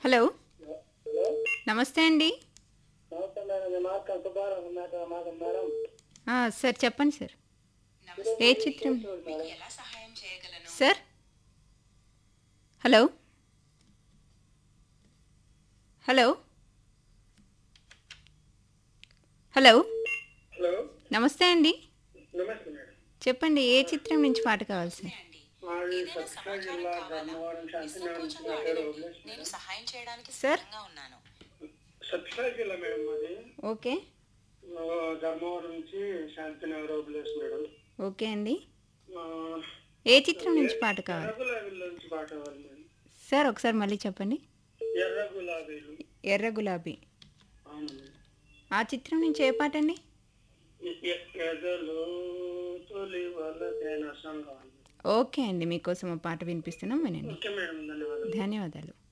Hello hello నమస్తే అండి నమస్తే మేడం నేను మాట్లాడు సుబ్బారావు మేడం మాకు మేడం ఆ, సార్ చెప్పండి సార్ ఏ చిత్రం sir hello hello hello hello నమస్తే అండి నమస్తే మేడం చెప్పండి ఏ చిత్రం నుంచి పాట కావాలి సార్ మాది సత్యసాయి జిల్లా ధర్మవరం శాంతినగర్ నుంచి నా పేరు ఓబులేష్ నేను మేడం. సహాయం చేయడానికి సార్? సిద్ధంగా ఉన్నాను సత్యసాయి జిల్లా మేడం మాది ఓకే ఆ, ధర్మవరం నుంచి శాంతినగర్ ఓబులేష్ మేడం ఓకే అండి ఆ, ఏ చిత్రం నుంచి పాట కావాలి ఎర్ర గులాబీల నుంచి పాట కావాలి మేడం సార్ ఒకసారి మళ్ళీ చెప్పండి ఎర్ర గులాబీలు ఎర్ర గులాబీ అవును మేడం. ఆ చిత్రం నుంచి ఏ పాట అండి ఎ- ఎ- ఎదలో తొలి వలదైన సాంగ్ కావాలి మేడం. ఓకే అండి మీకోసం ఆ పాట వినిపిస్తున్నాం వినండి ఓకే మేడం ధన్యవాదాలు ధన్యవాదాలు